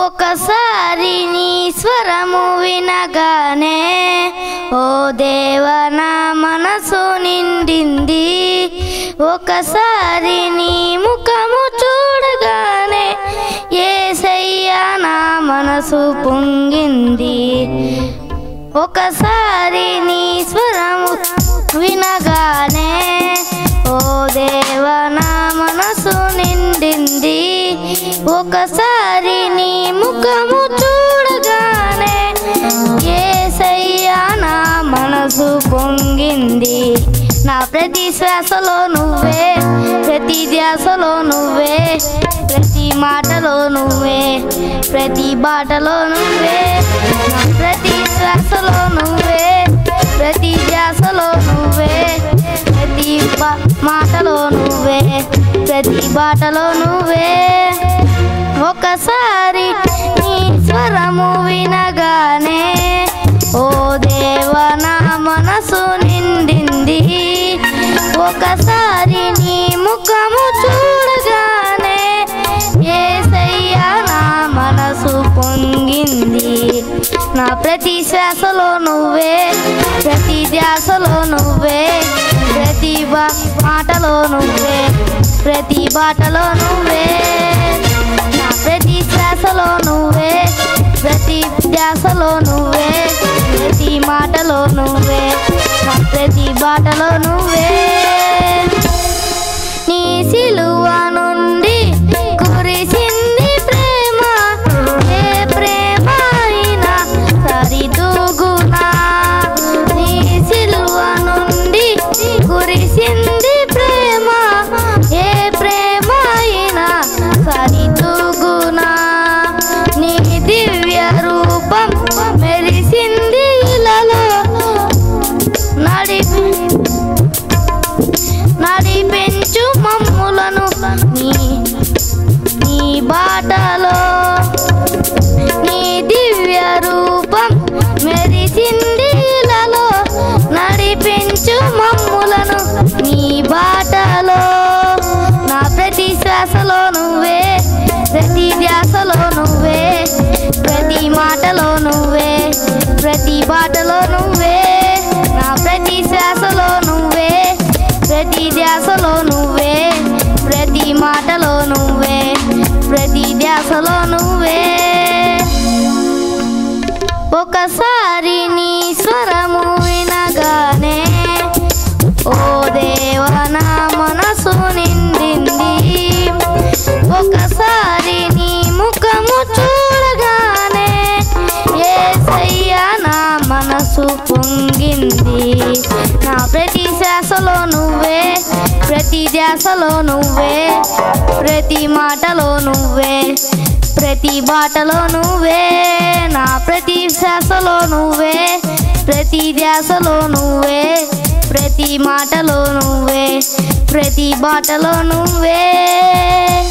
ఒకసారి నీ స్వరము వినగానే ఓ దేవ నా మనసు నిండింది ఒకసారి నీ ముఖము చూడగానే ఏసయ్యా నా మనసు పొంగింది ఒకసారి నీ స్వరము వినగానే ఓ దేవ నా మనసు నిండింది ఒకసారి నీ ముఖము చూడగానే ఏసయ్యా నా మనసు పొంగింది నా ప్రతి శ్వాసలో నువ్వే ప్రతి ధ్యాసలో నువ్వే ప్రతి మాటలో నువ్వే ప్రతి బాటలో నువ్వే నా ప్రతి శ్వాసలో నువ్వే ప్రతి ధ్యాసలో నువ్వే ప్రతి బా- మాటలో నువ్వే ప్రతి బాటలో నువ్వే ఒకసారి నీ స్వరము వినగానే ఓ దేవ నా మనసు నిండింది ఒకసారి నీ ముఖము చూడగానే ఏసయ్యా నా మనసు పొంగింది నా ప్రతి శ్వాసలో నువ్వే ప్రతి ధ్యాసలో నువ్వే ప్రతి బా- మాటలో నువ్వే ప్రతి బాటలో నువ్వే నా ప్రతి శ్వాసలో నువ్వే ప్రతి ధ్యాసలో నువ్వే ప్రతి మాటలో నువ్వే నా ప్రతి బాటలో నువ్వే నీ సిలువ నుండి కురిసింది ప్రేమ ఏ ప్రేమ అయినా సరితూగునా నీ సిలువ నుండి కురిసింది ప్రేమ ఏ ప్రేమ అయినా సరితూగునా నీ దివ్య రూపం మెరిసింది ఇలలో నడిపి నడిపించు మమ్ములను నీ నీ బాటలో నీ దివ్య రూపం మెరిసింది ఇలలో నడిపించు మమ్ములను నీ బాటలో నా ప్రతి శ్వాసలో నువ్వే ప్రతి ధ్యాసలో నువ్వే ప్రతి మాటలో నువ్వే ప్రతి బాటలో నువ్వే నా ప్రతి శ్వాసలో నువ్వే ప్రతి ధ్యాసలో నువ్వే ప్రతి మాటలో నువ్వే ప్రతి ధ్యాసలో నువ్వే ఒకసారి నీ స్వరము వినగానే ఓ దేవ నా మనసు నిండింది ఒకసారి నీ ముఖము చూడగానే ఏసయ్యా నా మనసు పొంగింది నా ప్రతి శ్వాసలో నువ్వే ప్రతి ధ్యాసలో నువ్వే ప్రతి మాటలో నువ్వే ప్రతి బాటలో నువ్వే నా ప్రతి శ్వాసలో నువ్వే ప్రతి ధ్యాసలో నువ్వే ప్రతి మాటలో నువ్వే ప్రతి బాటలో నువ్వే